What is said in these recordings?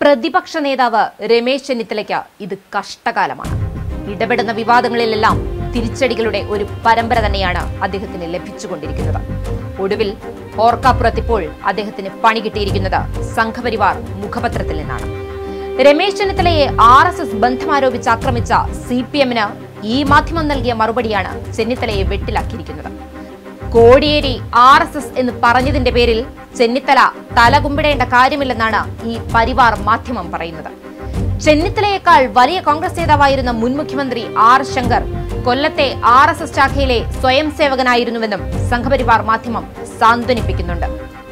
പ്രതിപക്ഷ നേതാവ് രമേശ് ചെന്നിത്തലയ്ക്ക് ഇത് കഷ്ടകാലമാണ് ഇടപെടുന്ന വിവാദങ്ങളിലെല്ലാം തിരിച്ചടികളുടെ ഒരു പരമ്പര തന്നെയാണ് അദ്ദേഹത്തിന് ലഭിച്ചുകൊണ്ടിരിക്കുന്നത് ഒടുവിൽ ഓർക്കാപ്പുറത്തിപ്പോൾ അദ്ദേഹത്തിന് പണി കിട്ടിയിരിക്കുന്നത് സംഘപരിവാർ മുഖപത്രത്തിൽ നിന്നാണ് രമേശ് ചെന്നിത്തലയെ ആർ എസ് എസ് ബന്ധമാരോപിച്ച് ആക്രമിച്ച സി പി എമ്മിന് ഈ മാധ്യമം നൽകിയ മറുപടിയാണ് ചെന്നിത്തലയെ വെട്ടിലാക്കിയിരിക്കുന്നത് കോടിയേരി ആർ എസ് എസ് എന്ന് പറഞ്ഞതിന്റെ പേരിൽ ചെന്നിത്തല തലകുമ്പിടേണ്ട കാര്യമില്ലെന്നാണ് ഈ പരിവാർ മാധ്യമം പറയുന്നത് ചെന്നിത്തലയേക്കാൾ വലിയ കോൺഗ്രസ് നേതാവായിരുന്ന മുൻ മുഖ്യമന്ത്രി ആർ ശങ്കർ കൊല്ലത്തെ ആർ എസ് എസ് ശാഖയിലെ സ്വയം സേവകനായിരുന്നുവെന്നും സംഘപരിവാർ മാധ്യമം സാന്ത്വനിപ്പിക്കുന്നുണ്ട്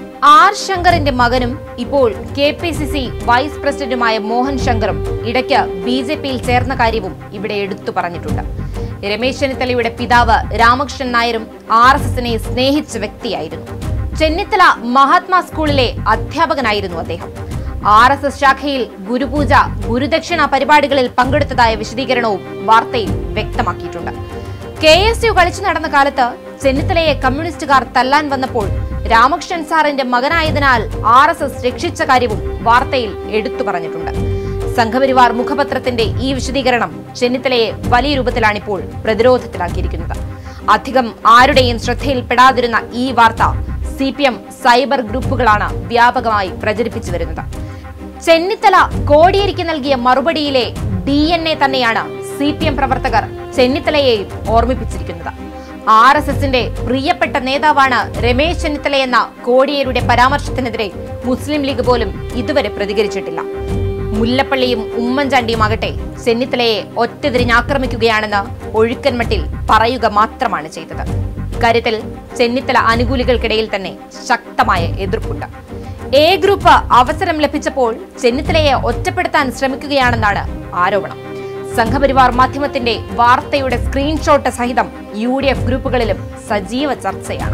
ആർ ശങ്കറിന്റെ മകനും ഇപ്പോൾ K P C C vice പ്രസിഡന്റുമായ മോഹൻ ശങ്കറും ഇടയ്ക്ക് ബി ജെ പിയിൽ ചേർന്ന കാര്യവും ഇവിടെ എടുത്തു പറഞ്ഞിട്ടുണ്ട് രമേശ് ചെന്നിത്തലയുടെ പിതാവ് രാമകൃഷ്ണൻ നായരും ആർ എസ് എസിനെ സ്നേഹിച്ച വ്യക്തിയായിരുന്നു ചെന്നിത്തല മഹാത്മാ സ്കൂളിലെ അധ്യാപകനായിരുന്നു അദ്ദേഹം ആർ എസ് എസ് ശാഖയിൽ ഗുരുപൂജ ഗുരുദക്ഷിണ പരിപാടികളിൽ പങ്കെടുത്തതായ വിശദീകരണവും വാർത്തയിൽ വ്യക്തമാക്കിയിട്ടുണ്ട് കെ എസ് യു കളിച്ചു നടന്ന കാലത്ത് ചെന്നിത്തലയെ കമ്മ്യൂണിസ്റ്റുകാർ തല്ലാൻ വന്നപ്പോൾ രാമകൃഷ്ണൻ സാറിന്റെ മകനായതിനാൽ ആർ എസ് എസ് രക്ഷിച്ച കാര്യവും വാർത്തയിൽ എടുത്തു പറഞ്ഞിട്ടുണ്ട് സംഘപരിവാർ മുഖപത്രത്തിന്റെ ഈ വിശദീകരണം ചെന്നിത്തലയെ വലിയ രൂപത്തിലാണിപ്പോൾ പ്രതിരോധത്തിലാക്കിയിരിക്കുന്നത് അധികം ആരുടെയും ശ്രദ്ധയിൽപ്പെടാതിരുന്ന ഈ വാർത്ത സി പി എം സൈബർ ഗ്രൂപ്പുകളാണ് വ്യാപകമായി പ്രചരിപ്പിച്ചു വരുന്നത് ചെന്നിത്തല കോടിയേരിക്ക് നൽകിയ മറുപടിയിലെ ഡി എൻ എ തന്നെയാണ് സി പി എം പ്രവർത്തകർ ചെന്നിത്തലയെയും ഓർമ്മിപ്പിച്ചിരിക്കുന്നത് ആർ എസ് എസിന്റെ പ്രിയപ്പെട്ട നേതാവാണ് രമേശ് ചെന്നിത്തലയെന്ന കോടിയേരിയുടെ പരാമർശത്തിനെതിരെ മുസ്ലിം ലീഗ് പോലും ഇതുവരെ പ്രതികരിച്ചിട്ടില്ല മുല്ലപ്പള്ളിയും ഉമ്മൻചാണ്ടിയുമാകട്ടെ ചെന്നിത്തലയെ ഒറ്റതിരിഞ്ഞാക്രമിക്കുകയാണെന്ന് ഒഴുക്കൻമട്ടിൽ പറയുക മാത്രമാണ് ചെയ്തത് ഇക്കാര്യത്തിൽ ചെന്നിത്തല അനുകൂലികൾക്കിടയിൽ തന്നെ ശക്തമായ എതിർപ്പുണ്ട് എ ഗ്രൂപ്പ് അവസരം ലഭിച്ചപ്പോൾ ചെന്നിത്തലയെ ഒറ്റപ്പെടുത്താൻ ശ്രമിക്കുകയാണെന്നാണ് ആരോപണം സംഘപരിവാർ മാധ്യമത്തിന്റെ വാർത്തയുടെ സ്ക്രീൻഷോട്ട് സഹിതം യു ഡി എഫ് ഗ്രൂപ്പുകളിലും സജീവ ചർച്ചയാണ്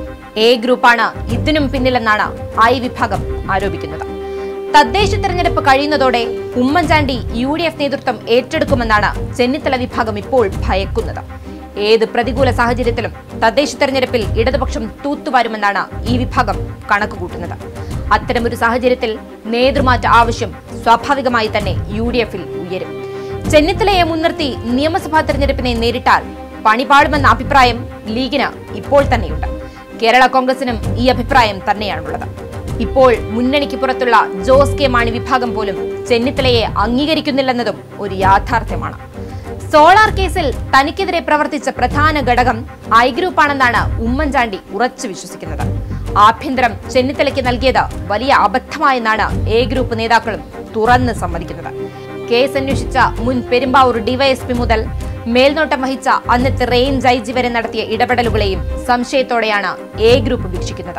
എ ഗ്രൂപ്പാണ് ഇതിനും പിന്നിലെന്നാണ് ഐ വിഭാഗം ആരോപിക്കുന്നത് തദ്ദേശ തെരഞ്ഞെടുപ്പ് കഴിയുന്നതോടെ ഉമ്മൻചാണ്ടി യു ഡി എഫ് നേതൃത്വം ഏറ്റെടുക്കുമെന്നാണ് ചെന്നിത്തല വിഭാഗം ഇപ്പോൾ ഭയക്കുന്നത് ഏത് പ്രതികൂല സാഹചര്യത്തിലും തദ്ദേശ തെരഞ്ഞെടുപ്പിൽ ഇടതുപക്ഷം തൂത്തുവാരുമെന്നാണ് ഈ വിഭാഗം കണക്കുകൂട്ടുന്നത് അത്തരമൊരു സാഹചര്യത്തിൽ നേതൃമാറ്റ ആവശ്യം സ്വാഭാവികമായി തന്നെ യു ഡി എഫിൽ ഉയരും ചെന്നിത്തലയെ മുൻനിർത്തി നിയമസഭാ തെരഞ്ഞെടുപ്പിനെ നേരിട്ടാൽ പണിപാടുമെന്ന അഭിപ്രായം ലീഗിന് ഇപ്പോൾ തന്നെയുണ്ട് കേരള കോൺഗ്രസിനും ഈ അഭിപ്രായം തന്നെയാണുള്ളത് ഇപ്പോൾ മുന്നണിക്ക് പുറത്തുള്ള ജോസ് കെ മാണി വിഭാഗം പോലും ചെന്നിത്തലയെ അംഗീകരിക്കുന്നില്ലെന്നതും ഒരു യാഥാർത്ഥ്യമാണ് സോളാർ കേസിൽ തനിക്കെതിരെ പ്രവർത്തിച്ച പ്രധാന ഘടകം ഐ ഗ്രൂപ്പാണെന്നാണ് ഉമ്മൻചാണ്ടി ഉറച്ചു വിശ്വസിക്കുന്നത് ആഭ്യന്തരം ചെന്നിത്തലയ്ക്ക് നൽകിയത് വലിയ അബദ്ധമായെന്നാണ് എ ഗ്രൂപ്പ് നേതാക്കളും തുറന്ന് സമ്മതിക്കുന്നത് കേസ് അന്വേഷിച്ച മുൻ പെരുമ്പാവൂർ ഡിവൈഎസ്പി മുതൽ മേൽനോട്ടം വഹിച്ച അന്നത്തെ റേഞ്ച് ഐ ജി വരെ നടത്തിയ ഇടപെടലുകളെയും സംശയത്തോടെയാണ് എ ഗ്രൂപ്പ് വീക്ഷിക്കുന്നത്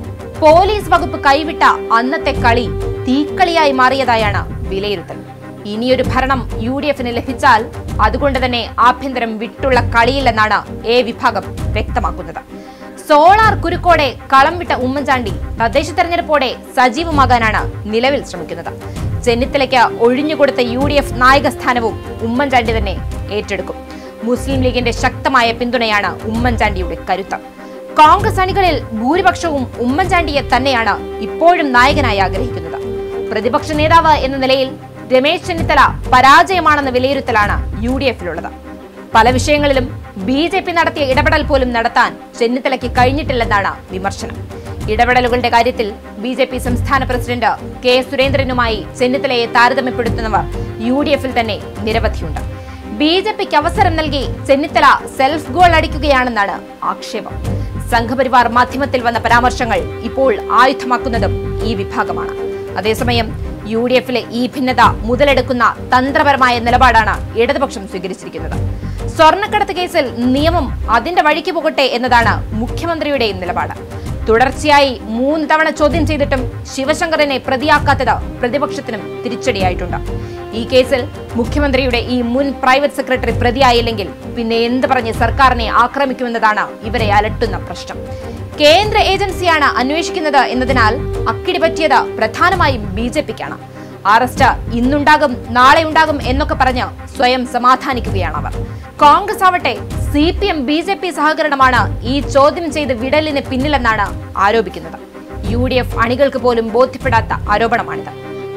പോലീസ് വകുപ്പ് കൈവിട്ട അന്നത്തെ കളി തീക്കളിയായി മാറിയതായാണ് വിലയിരുത്തൽ ഇനിയൊരു ഭരണം യു ഡി എഫിന് ലഭിച്ചാൽ അതുകൊണ്ട് തന്നെ ആഭ്യന്തരം വിട്ടുള്ള കളിയില്ലെന്നാണ് എ വിഭാഗം വ്യക്തമാക്കുന്നത് സോളാർ കുരുക്കോടെ കളം വിട്ട ഉമ്മൻചാണ്ടി തദ്ദേശ തെരഞ്ഞെടുപ്പോടെ സജീവമാകാനാണ് നിലവിൽ ശ്രമിക്കുന്നത് ചെന്നിത്തലയ്ക്ക് ഒഴിഞ്ഞുകൊടുത്ത യു ഡി എഫ് നായക സ്ഥാനവും ഉമ്മൻചാണ്ടി തന്നെ ഏറ്റെടുക്കും മുസ്ലിം ലീഗിന്റെ ശക്തമായ പിന്തുണയാണ് ഉമ്മൻചാണ്ടിയുടെ കരുത്ത് കോൺഗ്രസ് അണികളിൽ ഭൂരിപക്ഷവും ഉമ്മൻചാണ്ടിയെ തന്നെയാണ് ഇപ്പോഴും നായകനായി ആഗ്രഹിക്കുന്നത് പ്രതിപക്ഷ നേതാവ് എന്ന നിലയിൽ രമേശ് ചെന്നിത്തല പരാജയമാണെന്ന വിലയിരുത്തലാണ് യു ഡി എഫിലുള്ളത് പല വിഷയങ്ങളിലും ബി ജെ പി നടത്തിയ ഇടപെടൽ പോലും നടത്താൻ ചെന്നിത്തലയ്ക്ക് കഴിഞ്ഞിട്ടില്ലെന്നാണ് വിമർശനം ഇടപെടലുകളുടെ കാര്യത്തിൽ ബി ജെ പി സംസ്ഥാന പ്രസിഡന്റ് കെ സുരേന്ദ്രനുമായി ചെന്നിത്തലയെ താരതമ്യപ്പെടുത്തുന്നവർ യു ഡി എഫിൽ തന്നെ നിരവധിയുണ്ട് ബി ജെ പിക്ക് അവസരം നൽകി ചെന്നിത്തല സെൽഫ് ഗോൾ അടിക്കുകയാണെന്നാണ് ആക്ഷേപം സംഘപരിവാർ മാധ്യമത്തിൽ വന്ന പരാമർശങ്ങൾ ഇപ്പോൾ ആയുധമാക്കുന്നതും ഈ വിഭാഗമാണ് അതേസമയം യു ഡി എഫിലെ ഈ ഭിന്നത മുതലെടുക്കുന്ന തന്ത്രപരമായ നിലപാടാണ് ഇടതുപക്ഷം സ്വീകരിച്ചിരിക്കുന്നത് സ്വർണ്ണക്കടത്ത് കേസിൽ നിയമം അതിന്റെ വഴിക്ക് പോകട്ടെ എന്നതാണ് മുഖ്യമന്ത്രിയുടെയും നിലപാട് തുടർച്ചയായി മൂന്ന് തവണ ചോദ്യം ചെയ്തിട്ടും ശിവശങ്കറിനെ പ്രതിയാക്കാത്തത് പ്രതിപക്ഷത്തിനും തിരിച്ചടിയായിട്ടുണ്ട് ഈ കേസിൽ മുഖ്യമന്ത്രിയുടെ ഈ മുൻ പ്രൈവറ്റ് സെക്രട്ടറി പ്രതിയായില്ലെങ്കിൽ പിന്നെ എന്ത് പറഞ്ഞ് സർക്കാരിനെ ആക്രമിക്കുമെന്നതാണ് ഇവരെ അലട്ടുന്ന പ്രശ്നം കേന്ദ്ര ഏജൻസിയാണ് അന്വേഷിക്കുന്നത് എന്നതിനാൽ അക്കിടി പറ്റിയത് പ്രധാനമായും ബി ജെ പിക്കാണ് അറസ്റ്റ് ഇന്നുണ്ടാകും നാളെ ഉണ്ടാകും എന്നൊക്കെ പറഞ്ഞ് സ്വയം സമാധാനിക്കുകയാണ് അവർ കോൺഗ്രസ് ആവട്ടെ C P M B J P സഹകരണമാണ് ഈ ചോദ്യം ചെയ്ത് വിടലിന് പിന്നിലെന്നാണ് ആരോപിക്കുന്നത് യു ഡി എഫ് അണികൾക്ക് പോലും ബോധ്യപ്പെടാത്ത ആരോപണമാണിത്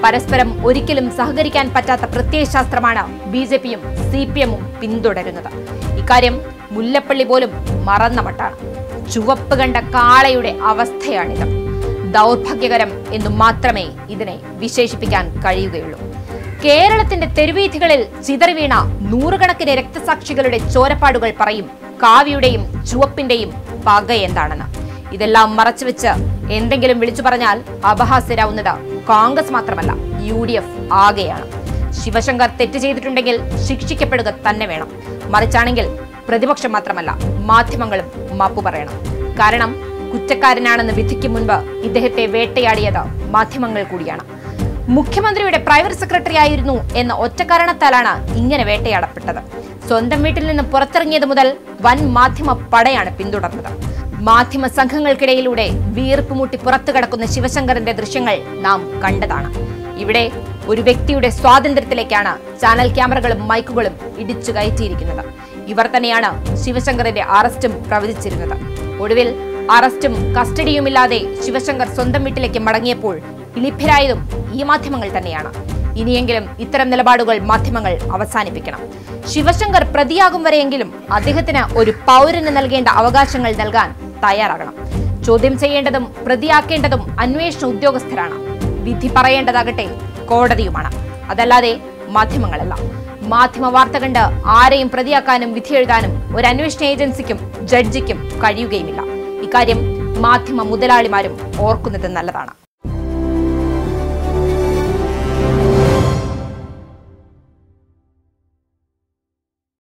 പരസ്പരം ഒരിക്കലും സഹകരിക്കാൻ പറ്റാത്ത പ്രത്യയശാസ്ത്രമാണ് ബി ജെ പിയും സി പി എമ്മും പിന്തുടരുന്നത് ഇക്കാര്യം മുല്ലപ്പള്ളി പോലും മറന്ന മട്ടാണ് ചുവപ്പ് കണ്ട കാളയുടെ അവസ്ഥയാണിത് ദൗർഭാഗ്യകരം എന്നു മാത്രമേ ഇതിനെ വിശേഷിപ്പിക്കാൻ കഴിയുകയുള്ളൂ കേരളത്തിന്റെ തെരുവീഥികളിൽ ചിതറിവീണ നൂറുകണക്കിന് രക്തസാക്ഷികളുടെ ചോരപ്പാടുകൾ പറയും കാവ്യയുടെയും ചുവപ്പിന്റെയും പക എന്താണെന്ന് ഇതെല്ലാം മറച്ചുവെച്ച് എന്തെങ്കിലും വിളിച്ചു പറഞ്ഞാൽ അപഹാസ്യരാവുന്നത് കോൺഗ്രസ് മാത്രമല്ല യു ഡി എഫ് ആകെയാണ് ശിവശങ്കർ തെറ്റ് ചെയ്തിട്ടുണ്ടെങ്കിൽ ശിക്ഷിക്കപ്പെടുക തന്നെ വേണം മറിച്ചാണെങ്കിൽ പ്രതിപക്ഷം മാത്രമല്ല മാധ്യമങ്ങളും മാപ്പു പറയണം കാരണം കുറ്റക്കാരനാണെന്ന് വിധിക്കും മുൻപ് ഇദ്ദേഹത്തെ വേട്ടയാടിയത് മാധ്യമങ്ങൾ കൂടിയാണ് മുഖ്യമന്ത്രിയുടെ പ്രൈവറ്റ് സെക്രട്ടറി ആയിരുന്നു എന്ന ഒറ്റ കാരണത്താലാണ് ഇങ്ങനെ വേട്ടയാടപ്പെട്ടത് സ്വന്തം വീട്ടിൽ നിന്ന് പുറത്തിറങ്ങിയത് മുതൽ വൻ മാധ്യമ പടയാണ് പിന്തുടർന്നത് മാധ്യമ സംഘങ്ങൾക്കിടയിലൂടെ വീർപ്പ് മുട്ടി പുറത്തു കടക്കുന്ന ശിവശങ്കറിന്റെ ദൃശ്യങ്ങൾ നാം കണ്ടതാണ് ഇവിടെ ഒരു വ്യക്തിയുടെ സ്വാതന്ത്ര്യത്തിലേക്കാണ് ചാനൽ ക്യാമറകളും മൈക്കുകളും ഇടിച്ചു കയറ്റിയിരിക്കുന്നത് ഇവർ തന്നെയാണ് ശിവശങ്കറിന്റെ അറസ്റ്റും പ്രവചിച്ചിരുന്നത് ഒടുവിൽ അറസ്റ്റും കസ്റ്റഡിയുമില്ലാതെ ശിവശങ്കർ സ്വന്തം വീട്ടിലേക്ക് മടങ്ങിയപ്പോൾ ഇളിഭ്യരായതും ഈ മാധ്യമങ്ങൾ തന്നെയാണ് ഇനിയെങ്കിലും ഇത്തരം നിലപാടുകൾ മാധ്യമങ്ങൾ അവസാനിപ്പിക്കണം ശിവശങ്കർ പ്രതിയാകും വരെയെങ്കിലും അദ്ദേഹത്തിന് ഒരു പൗരന് നൽകേണ്ട അവകാശങ്ങൾ നൽകാൻ തയ്യാറാകണം ചോദ്യം ചെയ്യേണ്ടതും പ്രതിയാക്കേണ്ടതും അന്വേഷണ ഉദ്യോഗസ്ഥരാണ് വിധി പറയേണ്ടതാകട്ടെ കോടതിയുമാണ് അതല്ലാതെ മാധ്യമങ്ങളല്ല മാധ്യമ വാർത്ത കണ്ട് ആരെയും പ്രതിയാക്കാനും വിധി എഴുതാനും ഒരു അന്വേഷണ ഏജൻസിക്കും ജഡ്ജിക്കും കഴിയുകയുമില്ല ഇക്കാര്യം മാധ്യമ മുതലാളിമാരും ഓർക്കുന്നത് നല്ലതാണ്